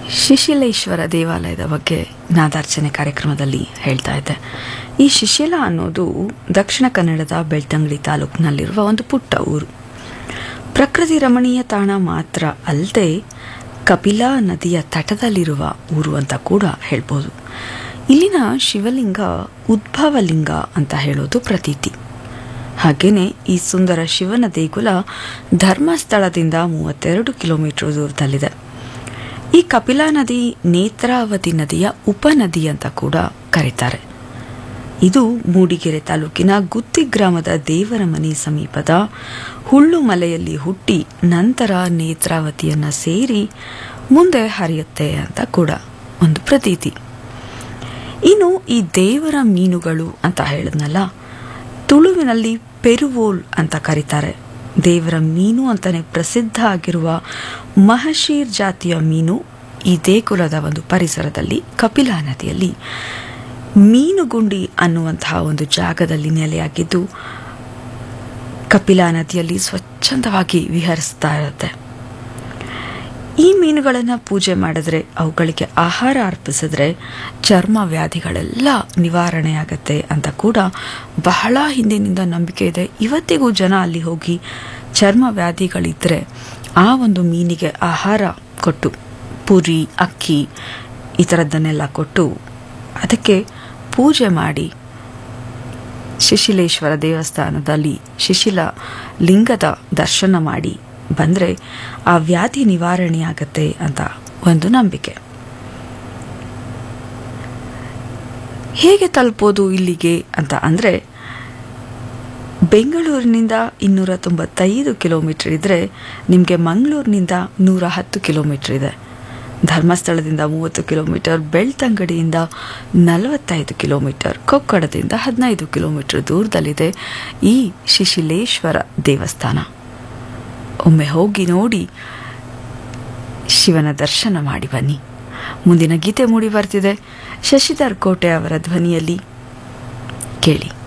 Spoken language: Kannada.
ಶಿಶಿಲೇಶ್ವರ ದೇವಾಲಯದ ಬಗ್ಗೆ ನಾದಾರ್ಚನೆ ಕಾರ್ಯಕ್ರಮದಲ್ಲಿ ಹೇಳ್ತಾ ಇದ್ದೆ ಈ ಶಿಶಿಲ ಅನ್ನೋದು ದಕ್ಷಿಣ ಕನ್ನಡದ ಬೆಳ್ತಂಗಡಿ ತಾಲೂಕಿನಲ್ಲಿರುವ ಒಂದು ಪುಟ್ಟ ಊರು ಪ್ರಕೃತಿ ರಮಣೀಯ ತಾಣ ಮಾತ್ರ ಅಲ್ಲದೆ ಕಪಿಲಾ ನದಿಯ ತಟದಲ್ಲಿರುವ ಊರು ಅಂತ ಕೂಡ ಹೇಳ್ಬೋದು ಇಲ್ಲಿನ ಶಿವಲಿಂಗ ಉದ್ಭವಲಿಂಗ ಅಂತ ಹೇಳೋದು ಪ್ರತೀತಿ ಹಾಗೇನೆ ಈ ಸುಂದರ ಶಿವನ ದೇಗುಲ ಧರ್ಮಸ್ಥಳದಿಂದ ಮೂವತ್ತೆರಡು ಕಿಲೋಮೀಟರ್ ದೂರದಲ್ಲಿದೆ ಈ ಕಪಿಲಾ ನದಿ ನೇತ್ರಾವತಿ ನದಿಯ ಉಪನದಿ ಅಂತ ಕೂಡ ಕರೀತಾರೆ ಇದು ಮೂಡಿಗೆರೆ ತಾಲೂಕಿನ ಗುತ್ತಿ ಗ್ರಾಮದ ದೇವರ ಮನೆ ಸಮೀಪದ ಹುಳ್ಳು ಮಲೆಯಲ್ಲಿ ಹುಟ್ಟಿ ನಂತರ ನೇತ್ರಾವತಿಯನ್ನ ಸೇರಿ ಮುಂದೆ ಹರಿಯುತ್ತೆ ಅಂತ ಕೂಡ ಒಂದು ಪ್ರತೀತಿ ಇನ್ನು ಈ ದೇವರ ಮೀನುಗಳು ಅಂತ ಹೇಳಿದ್ನಲ್ಲ ತುಳುವಿನಲ್ಲಿ ಪೆರುವೋಲ್ ಅಂತ ಕರೀತಾರೆ ದೇವರ ಮೀನು ಅಂತಾನೆ ಪ್ರಸಿದ್ಧ ಆಗಿರುವ ಮಹಶೀರ್ ಜಾತಿಯ ಮೀನು ಈ ದೇಗುಲದ ಒಂದು ಪರಿಸರದಲ್ಲಿ ಕಪಿಲಾ ನದಿಯಲ್ಲಿ ಮೀನುಗುಂಡಿ ಅನ್ನುವಂತಹ ಒಂದು ಜಾಗದಲ್ಲಿ ನೆಲೆಯಾಗಿದ್ದು ಕಪಿಲಾ ನದಿಯಲ್ಲಿ ಸ್ವಚ್ಛಂದವಾಗಿ ವಿಹರಿಸ್ತಾ ಇರುತ್ತೆ ಈ ಮೀನುಗಳನ್ನು ಪೂಜೆ ಮಾಡಿದ್ರೆ ಅವುಗಳಿಗೆ ಆಹಾರ ಅರ್ಪಿಸಿದ್ರೆ ಚರ್ಮ ವ್ಯಾಧಿಗಳೆಲ್ಲ ನಿವಾರಣೆ ಆಗತ್ತೆ ಅಂತ ಕೂಡ ಬಹಳ ಹಿಂದಿನಿಂದ ನಂಬಿಕೆ ಇದೆ ಇವತ್ತಿಗೂ ಜನ ಅಲ್ಲಿ ಹೋಗಿ ಚರ್ಮ ವ್ಯಾಧಿಗಳಿದ್ರೆ ಆ ಒಂದು ಮೀನಿಗೆ ಆಹಾರ ಕೊಟ್ಟು ಪುರಿ ಅಕ್ಕಿ ಈ ಥರದ್ದನ್ನೆಲ್ಲ ಕೊಟ್ಟು ಅದಕ್ಕೆ ಪೂಜೆ ಮಾಡಿ ಶಿಶಿಲೇಶ್ವರ ದೇವಸ್ಥಾನದಲ್ಲಿ ಶಿಶಿಲ ಲಿಂಗದ ದರ್ಶನ ಮಾಡಿ ಬಂದರೆ ಆ ವ್ಯಾಧಿ ನಿವಾರಣೆ ಆಗತ್ತೆ ಅಂತ ಒಂದು ನಂಬಿಕೆ ಹೇಗೆ ತಲುಪೋದು ಇಲ್ಲಿಗೆ ಅಂತ ಅಂದರೆ ಬೆಂಗಳೂರಿನಿಂದ ಇನ್ನೂರ ತೊಂಬತ್ತೈದು ಕಿಲೋಮೀಟರ್ ಇದ್ದರೆ ನಿಮಗೆ ಮಂಗಳೂರಿನಿಂದ ನೂರ ಹತ್ತು ಕಿಲೋಮೀಟರ್ ಇದೆ ಧರ್ಮಸ್ಥಳದಿಂದ ಮೂವತ್ತು ಕಿಲೋಮೀಟರ್ ಬೆಳ್ತಂಗಡಿಯಿಂದ ನಲವತ್ತೈದು ಕಿಲೋಮೀಟರ್ ಕೊಕ್ಕಡದಿಂದ ಹದಿನೈದು ಕಿಲೋಮೀಟರ್ ದೂರದಲ್ಲಿದೆ ಈ ಶಿಶಿಲೇಶ್ವರ ದೇವಸ್ಥಾನ ಒಮ್ಮೆ ಹೋಗಿ ನೋಡಿ ಶಿವನ ದರ್ಶನ ಮಾಡಿ ಬನ್ನಿ ಮುಂದಿನ ಗೀತೆ ಮೂಡಿ ಬರ್ತಿದೆ ಶಶಿಧರ್ ಕೋಟೆ ಅವರ ಧ್ವನಿಯಲ್ಲಿ ಕೇಳಿ